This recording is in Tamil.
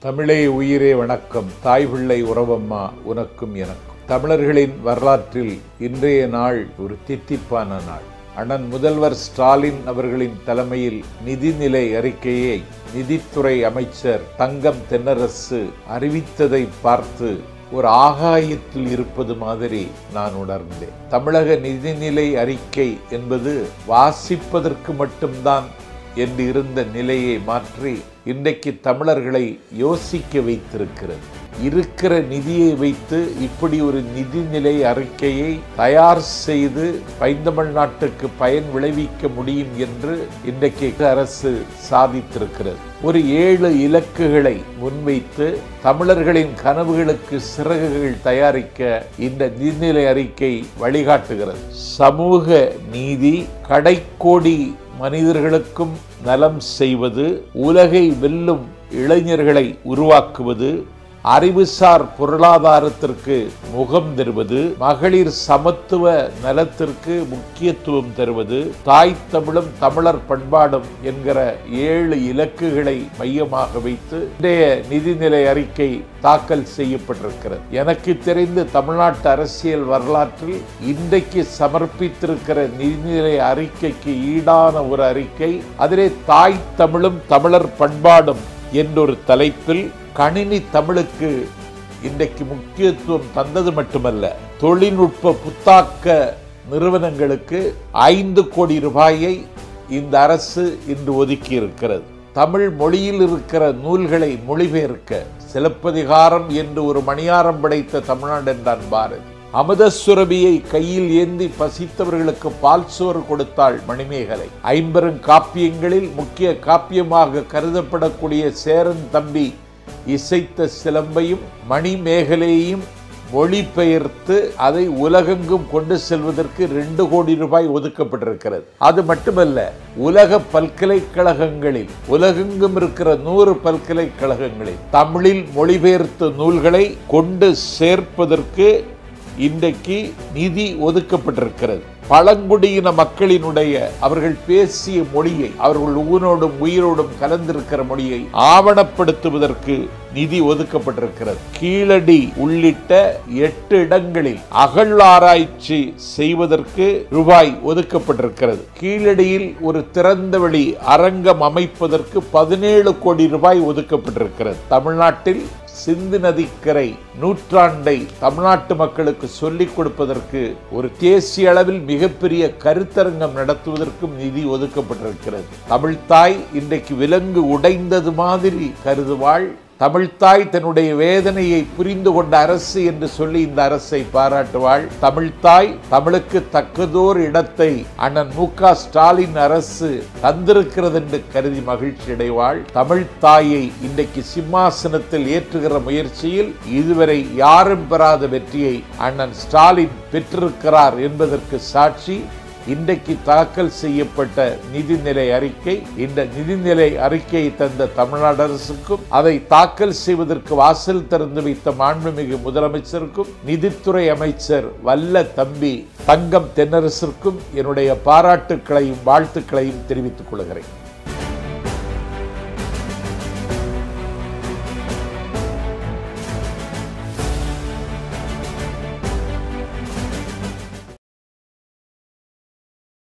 தமிழே உயிரே வணக்கம் தாய் பிள்ளை உறவம்மா உனக்கும் எனக்கும் தமிழர்களின் வரலாற்றில் இன்றைய நாள் ஒரு தித்திப்பான நாள் அண்ணன் முதல்வர் ஸ்டாலின் அவர்களின் தலைமையில் நிதிநிலை அறிக்கையை நிதித்துறை அமைச்சர் தங்கம் தென்னரசு அறிவித்ததை பார்த்து ஒரு ஆகாயத்தில் இருப்பது மாதிரி நான் உணர்ந்தேன் தமிழக நிதிநிலை அறிக்கை என்பது வாசிப்பதற்கு மட்டும்தான் என்று இருந்த நிலையை மாற்றி இன்றைக்கு தமிழர்களை யோசிக்க வைத்திருக்கிறது இருக்கிற நிதியை வைத்து இப்படி ஒரு நிதிநிலை அறிக்கையை தயார் செய்து பைந்தமிழ்நாட்டுக்கு பயன் விளைவிக்க முடியும் என்று இன்றைக்கு அரசு சாதித்திருக்கிறது ஒரு ஏழு இலக்குகளை முன்வைத்து தமிழர்களின் கனவுகளுக்கு சிறகுகள் தயாரிக்க இந்த நிதிநிலை அறிக்கை வழிகாட்டுகிறது சமூக நீதி கடைக்கோடி மனிதர்களுக்கும் நலம் செய்வது உலகை வெல்லும் இளைஞர்களை உருவாக்குவது அறிவுசார் பொருளாதாரத்திற்கு முகம் தருவது மகளிர் சமத்துவ நலத்திற்கு முக்கியத்துவம் தருவது தாய் தமிழும் தமிழர் பண்பாடும் என்கிற ஏழு இலக்குகளை மையமாக வைத்து இன்றைய நிதிநிலை அறிக்கை தாக்கல் செய்யப்பட்டிருக்கிறது எனக்கு தெரிந்து தமிழ்நாட்டு அரசியல் வரலாற்றில் இன்றைக்கு சமர்ப்பித்திருக்கிற நிதிநிலை அறிக்கைக்கு ஈடான ஒரு அறிக்கை அதிலே தாய் தமிழும் தமிழர் பண்பாடும் என்றொரு தலைப்பில் கணினி தமிழுக்கு இன்றைக்கு முக்கியத்துவம் தந்தது மட்டுமல்ல தொழில்நுட்ப புத்தாக்க நிறுவனங்களுக்கு ஐந்து கோடி ரூபாயை இந்த அரசு இன்று ஒதுக்கி இருக்கிறது தமிழ் மொழியில் இருக்கிற நூல்களை மொழிபெயர்க்க சிலப்பதிகாரம் என்று ஒரு மணியாரம் படைத்த தமிழ்நாடு என்றான் பாரதி அமுதசுரபியை கையில் ஏந்தி பசித்தவர்களுக்கு பால் சோறு கொடுத்தாள் மணிமேகலை ஐம்பெரும் காப்பியங்களில் முக்கிய காப்பியமாக கருதப்படக்கூடிய சேரன் தம்பி இசைத்த சிலம்பையும் மணிமேகலையையும் மொழிபெயர்த்து அதை உலகெங்கும் கொண்டு செல்வதற்கு ரெண்டு கோடி ரூபாய் ஒதுக்கப்பட்டிருக்கிறது அது மட்டுமல்ல உலக பல்கலைக்கழகங்களில் உலகெங்கும் இருக்கிற நூறு பல்கலைக்கழகங்களில் தமிழில் மொழிபெயர்த்த நூல்களை கொண்டு சேர்ப்பதற்கு இன்றைக்கு நிதி ஒதுக்கப்பட்டிருக்கிறது பழங்குடியின மக்களினுடைய அவர்கள் பேசிய மொழியை அவர்கள் ஊனோடும் உயிரோடும் கலந்திருக்கிற மொழியை ஆவணப்படுத்துவதற்கு நிதி ஒதுக்கப்பட்டிருக்கிறது கீழடி உள்ளிட்ட எட்டு இடங்களில் அகழ் ஆராய்ச்சி செய்வதற்கு ரூபாய் ஒதுக்கப்பட்டிருக்கிறது கீழடியில் ஒரு திறந்தவெளி அரங்கம் அமைப்பதற்கு பதினேழு கோடி ரூபாய் ஒதுக்கப்பட்டிருக்கிறது தமிழ்நாட்டில் சிந்து நதிக்கரை நூற்றாண்டை தமிழ்நாட்டு மக்களுக்கு சொல்லிக் கொடுப்பதற்கு ஒரு தேசிய அளவில் மிகப்பெரிய கருத்தரங்கம் நடத்துவதற்கும் நிதி ஒதுக்கப்பட்டிருக்கிறது தமிழ்தாய் இன்றைக்கு விலங்கு உடைந்தது மாதிரி கருதுவாள் தமிழ்தாய் தன்னுடைய வேதனையை புரிந்து கொண்ட அரசு என்று சொல்லி இந்த அரசை பாராட்டுவாள் தமிழ்தாய் தமிழுக்கு தக்கதோர் இடத்தை அண்ணன் மு க ஸ்டாலின் அரசு தந்திருக்கிறது என்று கருதி மகிழ்ச்சி அடைவாள் தமிழ்தாயை இன்றைக்கு சிம்மாசனத்தில் ஏற்றுகிற முயற்சியில் இதுவரை யாரும் பெறாத வெற்றியை அண்ணன் ஸ்டாலின் பெற்றிருக்கிறார் என்பதற்கு சாட்சி இன்றைக்கு தாக்கல் செய்யப்பட்ட நிதிநிலை அறிக்கை இந்த நிதிநிலை அறிக்கையை தந்த தமிழ்நாடு அரசுக்கும் அதை தாக்கல் செய்வதற்கு வாசல் திறந்து வைத்த மாண்புமிகு முதலமைச்சருக்கும் நிதித்துறை அமைச்சர் வல்ல தம்பி தங்கம் தென்னரசிற்கும் என்னுடைய பாராட்டுக்களையும் வாழ்த்துக்களையும் தெரிவித்துக் கொள்கிறேன்